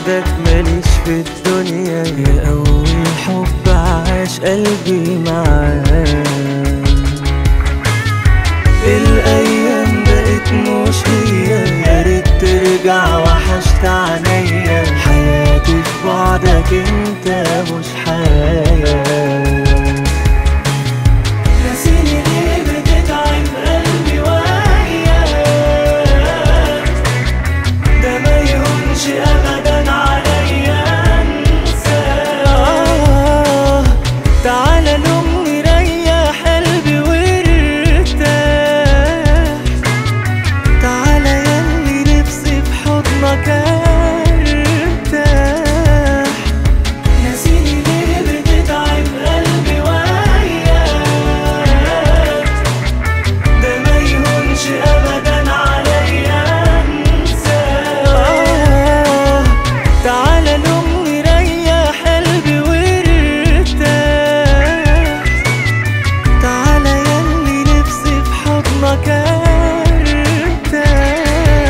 بعدك ماليش في الدنيا يا أول حب عاش قلبي معاك الأيام بقت مش هي يا ريت ترجع وحشت عينيا حياتي في بعدك انت مش حياة ناسيني ليه بتتعب قلبي وياك ده ما يهونش ابدا عليا انساك آه تعالى لومني ريح قلبي وارتاح تعالى ياللي نفسي في حضنك ارتاح ناسيني ليه بتتعب قلبي وياك ده ما يهونش ابدا عليا انساك آه تعالى لومني ريح قلبي وارتاح تعالى ياللي نفسي في حضنك ارتاح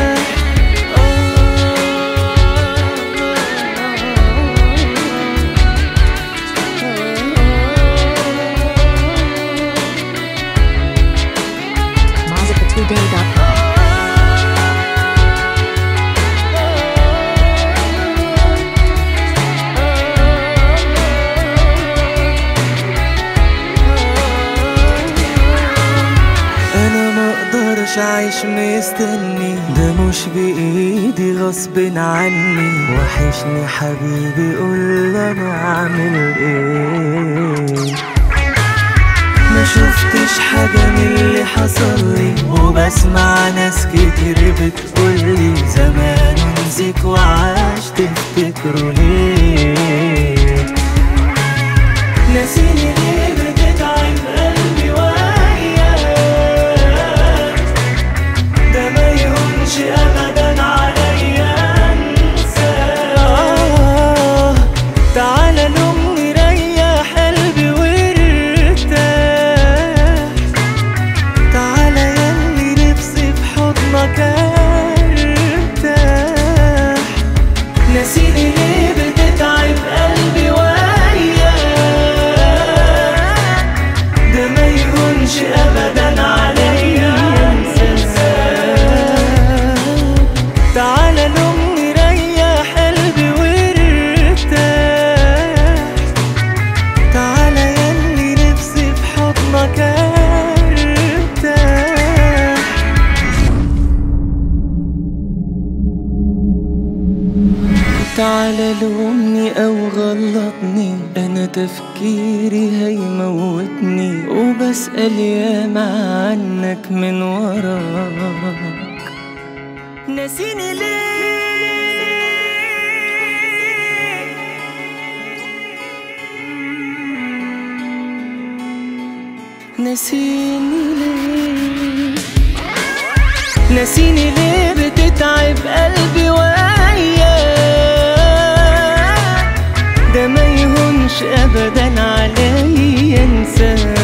Mazika2day.com. انا ما اقدرش اعيش مستني ده مش بايدي غصب عني وحشني حبيبي قول انا اعمل ايه ما شفتش حاجة من اللي حصل لي وبسمع ناس كتير بتقولي زمان نسيك وعاش تفتكروا ليه ناسيني ليه بتتعب قلبي وياك ده ما يهونش ابدا عليا انساك آه تعالى لومني ريح قلبي وارتاح تعالى ياللي نفسي في حضنك ارتاح ناسيني ليه بتتعب قلبي وياك ده ما يهونش ابدا عليا انساك تعالى لومني ريح قلبي وارتاح تعالى ياللي نفسي في حضنك ارتاح تعالى لومني او غلطني انا تفكيري هيموتني وبسأل ياما عنك من وراك ناسيني ليه ناسيني ليه ناسيني ليه بتتعب قلبي وياك ده ما يهونش ابدا عليا انساك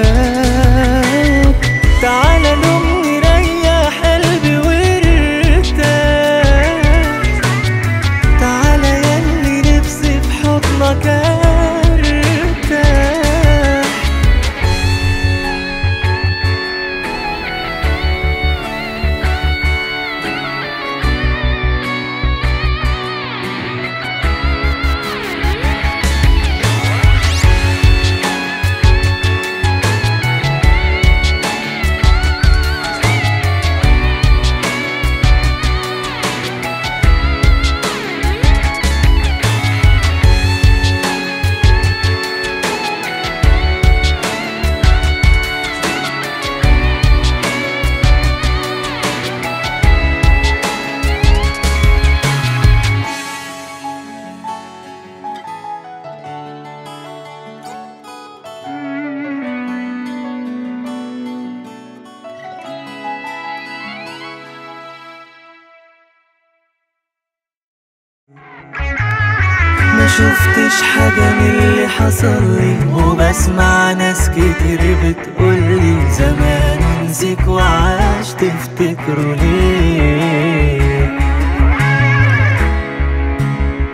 تعالى لومني ريح قلبي وارتاح تعالى ياللي نفسي في حضنك ارتاح ما شفتش حاجة من اللي حصل لي وبسمع ناس كتير بتقولي زمان نسيك وعاش تفتكروا ليه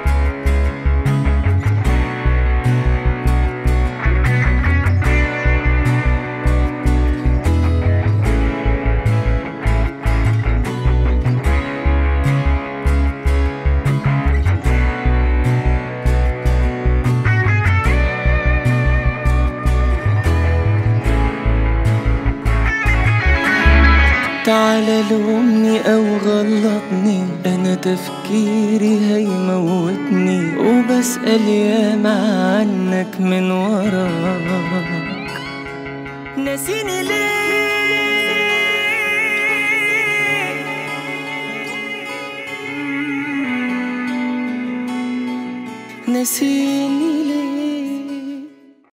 تعالى لومني او غلطني انا تفكيري هيموتني وبسأل ياما عنك من وراك ناسيني ليه ناسيني